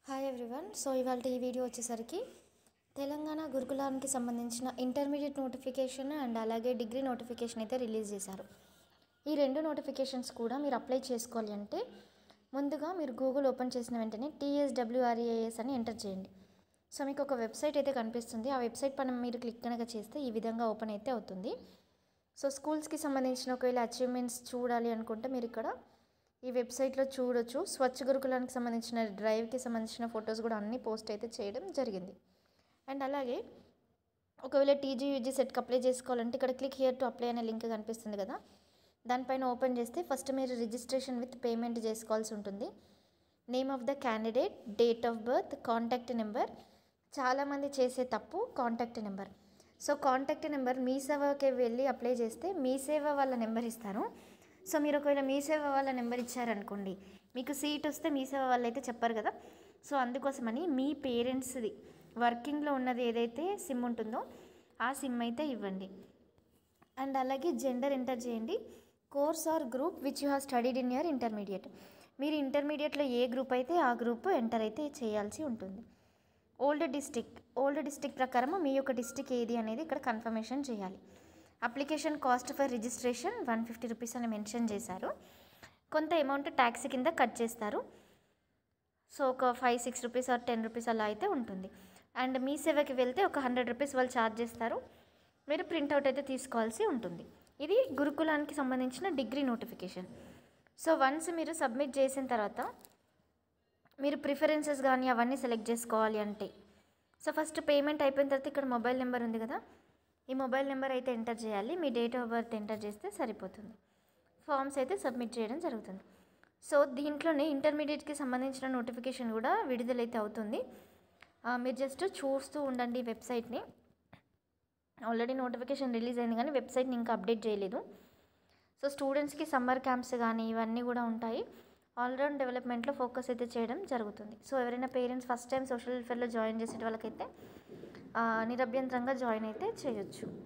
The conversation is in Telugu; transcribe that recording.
హాయ్ ఎవ్రీవన్ సో ఇవాళ ఈ వీడియో వచ్చేసరికి తెలంగాణ గురుకులానికి సంబంధించిన ఇంటర్మీడియట్ నోటిఫికేషన్ అండ్ అలాగే డిగ్రీ నోటిఫికేషన్ అయితే రిలీజ్ చేశారు ఈ రెండు నోటిఫికేషన్స్ కూడా మీరు అప్లై చేసుకోవాలి అంటే ముందుగా మీరు గూగుల్ ఓపెన్ చేసిన వెంటనే టీఎస్డబ్ల్యూఆర్ఏఎస్ అని ఎంటర్ చేయండి సో మీకు ఒక వెబ్సైట్ అయితే కనిపిస్తుంది ఆ వెబ్సైట్ పైన మీరు క్లిక్ కనుక చేస్తే ఈ విధంగా ఓపెన్ అయితే అవుతుంది సో స్కూల్స్కి సంబంధించిన ఒకవేళ అచీవ్మెంట్స్ చూడాలి అనుకుంటే మీరు ఇక్కడ ఈ వెబ్సైట్లో చూడొచ్చు స్వచ్ఛ గురుకులానికి సంబంధించిన డ్రైవ్కి సంబంధించిన ఫొటోస్ కూడా అన్నీ పోస్ట్ అయితే చేయడం జరిగింది అండ్ అలాగే ఒకవేళ టీజీ యూజీ సెట్కి అప్లై చేసుకోవాలంటే ఇక్కడ క్లిక్ హియర్ టు అప్లై అనే లింక్ కనిపిస్తుంది కదా దానిపైన ఓపెన్ చేస్తే ఫస్ట్ మీరు రిజిస్ట్రేషన్ విత్ పేమెంట్ చేసుకోవాల్సి ఉంటుంది name of the candidate date of birth contact number చాలామంది చేసే తప్పు contact number so contact number మీ సేవకి వెళ్ళి అప్లై చేస్తే మీ సేవ వాళ్ళ నెంబర్ ఇస్తారు సో మీరు ఒకవేళ మీ సేవ వాళ్ళ నెంబర్ ఇచ్చారనుకోండి మీకు సీట్ వస్తే మీ సేవ వాళ్ళు అయితే చెప్పారు కదా సో అందుకోసమని మీ పేరెంట్స్ది వర్కింగ్లో ఉన్నది ఏదైతే సిమ్ ఉంటుందో ఆ సిమ్ అయితే ఇవ్వండి అండ్ అలాగే జెండర్ ఎంటర్ చేయండి course or group which you have studied in your intermediate మీరు ఇంటర్మీడియట్లో ఏ గ్రూప్ అయితే ఆ గ్రూప్ ఎంటర్ అయితే చేయాల్సి ఉంటుంది ఓల్డ్ డిస్టిక్ ఓల్డ్ డిస్టిక్ ప్రకారం మీ యొక్క డిస్టిక్ ఏది అనేది ఇక్కడ కన్ఫర్మేషన్ చేయాలి application cost for registration one fifty rupees అని మెన్షన్ చేశారు కొంత అమౌంట్ ట్యాక్స్ కింద కట్ చేస్తారు సో ఒక five six rupees or ten rupees అలా అయితే ఉంటుంది అండ్ మీ సేవకి వెళ్తే ఒక హండ్రెడ్ రూపీస్ వాళ్ళు ఛార్జ్ చేస్తారు మీరు ప్రింట్అవుట్ అయితే తీసుకోవాల్సి ఉంటుంది ఇది గురుకులానికి సంబంధించిన డిగ్రీ నోటిఫికేషన్ సో వన్స్ మీరు సబ్మిట్ చేసిన తర్వాత మీరు ప్రిఫరెన్సెస్ కానీ అవన్నీ సెలెక్ట్ చేసుకోవాలి అంటే సో ఫస్ట్ పేమెంట్ అయిపోయిన తర్వాత ఇక్కడ మొబైల్ నెంబర్ ఉంది కదా ఈ మొబైల్ నెంబర్ అయితే ఎంటర్ చేయాలి మీ డేట్ ఆఫ్ బర్త్ ఎంటర్ చేస్తే సరిపోతుంది ఫామ్స్ అయితే సబ్మిట్ చేయడం జరుగుతుంది సో దీంట్లోనే ఇంటర్మీడియట్కి సంబంధించిన నోటిఫికేషన్ కూడా విడుదలైతే అవుతుంది ఆ, మీరు జస్ట్ చూస్తూ ఉండండి ఈ వెబ్సైట్ని ఆల్రెడీ నోటిఫికేషన్ రిలీజ్ అయింది కానీ వెబ్సైట్ని ఇంకా అప్డేట్ చేయలేదు సో స్టూడెంట్స్కి సమ్మర్ క్యాంప్స్ కానీ ఇవన్నీ కూడా ఉంటాయి ఆల్రౌండ్ డెవలప్మెంట్లో ఫోకస్ అయితే చేయడం జరుగుతుంది సో ఎవరైనా పేరెంట్స్ ఫస్ట్ టైం సోషల్ వెల్ఫేర్లో జాయిన్ చేసే వాళ్ళకైతే ఆ, నిరభ్యంతరంగా జాయిన్ అయితే చేయొచ్చు